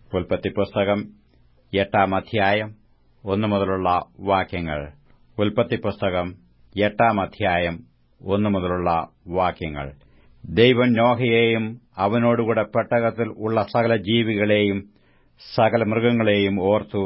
ഉൽപ്പത്തി പുസ്തകം എട്ടാം അധ്യായം ഒന്നു മുതലുള്ള വാക്യങ്ങൾ ഉൽപ്പത്തി പുസ്തകം എട്ടാം അധ്യായം ഒന്നു മുതലുള്ള വാക്യങ്ങൾ ദൈവം നോഹയെയും അവനോടുകൂടെ പെട്ടകത്തിൽ ഉള്ള സകല ജീവികളെയും സകല മൃഗങ്ങളെയും ഓർത്തു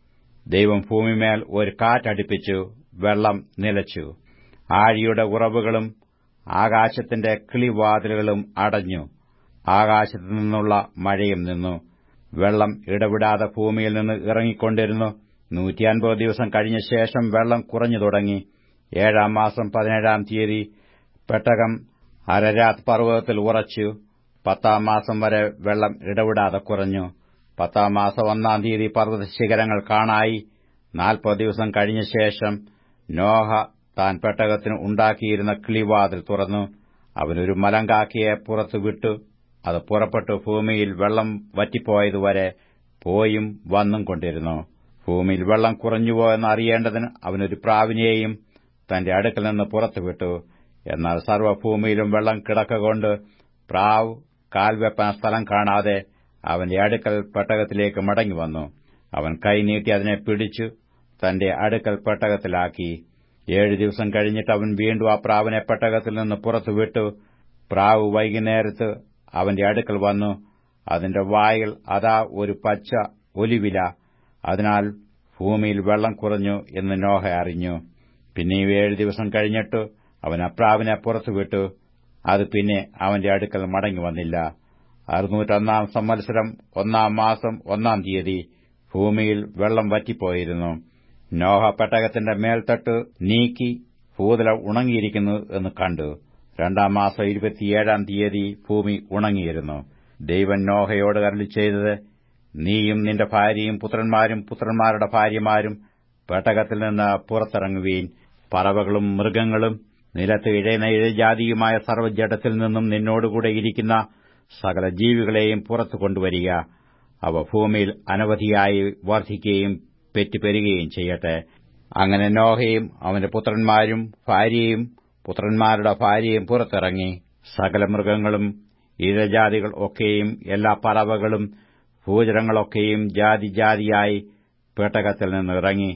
ദൈവം ഭൂമിമേൽ ഒരു കാറ്റടിപ്പിച്ചു വെള്ളം നിലച്ചു ആഴിയുടെ ഉറവുകളും ആകാശത്തിന്റെ കിളിവാതിലുകളും അടഞ്ഞു ആകാശത്തു നിന്നുള്ള മഴയും നിന്നു വെള്ളം ഇടവിടാതെ ഭൂമിയിൽ നിന്ന് ഇറങ്ങിക്കൊണ്ടിരുന്നു നൂറ്റിയൻപത് ദിവസം കഴിഞ്ഞ ശേഷം വെള്ളം കുറഞ്ഞു തുടങ്ങി ഏഴാം മാസം പതിനേഴാം തീയതി പെട്ടകം അരരാത് പർവ്വതത്തിൽ ഉറച്ചു പത്താം മാസം വരെ വെള്ളം ഇടവിടാതെ കുറഞ്ഞു പത്താം മാസം ഒന്നാം തീയതി പർവ്വത ശിഖരങ്ങൾ കാണായി നാൽപ്പത് ദിവസം കഴിഞ്ഞ ശേഷം നോഹ താൻ പെട്ടകത്തിന് ഉണ്ടാക്കിയിരുന്ന കിളിവാതിൽ തുറന്നു അവനൊരു മലങ്കാക്കിയെ പുറത്തു വിട്ടു അത് പുറപ്പെട്ടു ഭൂമിയിൽ വെള്ളം വറ്റിപ്പോയതുവരെ പോയും വന്നും കൊണ്ടിരുന്നു ഭൂമിയിൽ വെള്ളം കുറഞ്ഞുപോയെന്ന് അറിയേണ്ടതിന് അവനൊരു പ്രാവിനെയും തന്റെ അടുക്കൽ നിന്ന് പുറത്തുവിട്ടു എന്നാൽ സർവ്വഭൂമിയിലും വെള്ളം കിടക്കൊണ്ട് പ്രാവ് കാൽവെപ്പാൻ സ്ഥലം കാണാതെ അവന്റെ അടുക്കൽ പെട്ടകത്തിലേക്ക് മടങ്ങിവന്നു അവൻ കൈനീട്ടി അതിനെ പിടിച്ചു തന്റെ അടുക്കൽ പെട്ടകത്തിലാക്കി ഏഴു ദിവസം കഴിഞ്ഞിട്ട് അവൻ വീണ്ടും ആ പ്രാവിനെ പെട്ടകത്തിൽ നിന്ന് പുറത്തുവിട്ടു പ്രാവ് വൈകുന്നേരത്ത് അവന്റെ അടുക്കൽ വന്നു അതിന്റെ വായിൽ അതാ ഒരു പച്ച ഒലിവില അതിനാൽ ഭൂമിയിൽ വെള്ളം കുറഞ്ഞു എന്ന് നോഹ അറിഞ്ഞു പിന്നെയും ഏഴു ദിവസം കഴിഞ്ഞിട്ട് അവൻ അപ്രാവിനെ പുറത്തുവിട്ടു അത് പിന്നെ അവന്റെ അടുക്കൽ മടങ്ങി വന്നില്ല അറുന്നൂറ്റൊന്നാം സംവത്സരം ഒന്നാം മാസം ഒന്നാം തീയതി ഭൂമിയിൽ വെള്ളം വറ്റിപ്പോയിരുന്നു നോഹ പെട്ടകത്തിന്റെ മേൽത്തട്ട് നീക്കി ഭൂതല ഉണങ്ങിയിരിക്കുന്നു എന്ന് കണ്ടു രണ്ടാം മാസം ഇരുപത്തിയേഴാം തീയതി ഭൂമി ഉണങ്ങിയിരുന്നു ദൈവം നോഹയോട് കരളി ചെയ്തത് നീയും നിന്റെ ഭാര്യയും പുത്രന്മാരും പുത്രന്മാരുടെ ഭാര്യമാരും പെട്ടകത്തിൽ നിന്ന് പുറത്തിറങ്ങുവീൻ പറവകളും മൃഗങ്ങളും നിലത്ത് ഇഴയുന്ന ഇഴജാതിയുമായ സർവ്വജടത്തിൽ നിന്നും നിന്നോടുകൂടെ ഇരിക്കുന്ന സകല ജീവികളെയും പുറത്തു കൊണ്ടുവരിക അവ ഭൂമിയിൽ അനവധിയായി വർദ്ധിക്കുകയും പെറ്റുപെരുകയും ചെയ്യട്ടെ അങ്ങനെ നോഹയും അവന്റെ പുത്രന്മാരും ഭാര്യയും പുത്രന്മാരുടെ ഭാര്യയും പുറത്തിറങ്ങി സകല മൃഗങ്ങളും ഇഴജാതികൾ ഒക്കെയും എല്ലാ പറവകളും ഭൂചരങ്ങളൊക്കെയും ജാതി ജാതിയായി പേട്ടകത്തിൽ നിന്ന് ഇറങ്ങി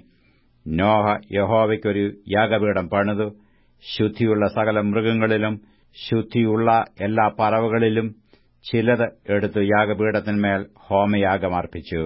നോഹ യഹോവയ്ക്കൊരു യാഗപീഠം പണിതു ശുദ്ധിയുള്ള സകല മൃഗങ്ങളിലും ശുദ്ധിയുള്ള എല്ലാ പറവകളിലും ചിലത് എടുത്തു യാഗപീഠത്തിന്മേൽ ഹോമയാഗമർപ്പിച്ചു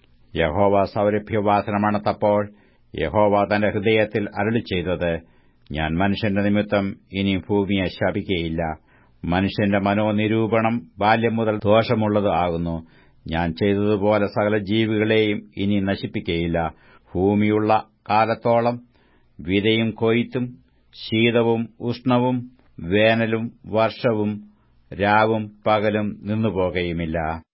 യഹോവ സൗരഭ്യവാസനമണത്തപ്പോൾ യഹോവ തന്റെ ഹൃദയത്തിൽ അരളി ചെയ്തത് ഞാൻ മനുഷ്യന്റെ നിമിത്തം ഇനി ഭൂമിയെ ശപിക്കയില്ല മനുഷ്യന്റെ മനോനിരൂപണം ബാല്യം മുതൽ ദോഷമുള്ളത് ആകുന്നു ഞാൻ ചെയ്തതുപോലെ സകല ജീവികളെയും ഇനി നശിപ്പിക്കയില്ല ഭൂമിയുള്ള കാലത്തോളം വിതയും കൊയ്ത്തും ശീതവും ഉഷ്ണവും വേനലും വർഷവും രാവും പകലും നിന്നുപോകയുമില്ല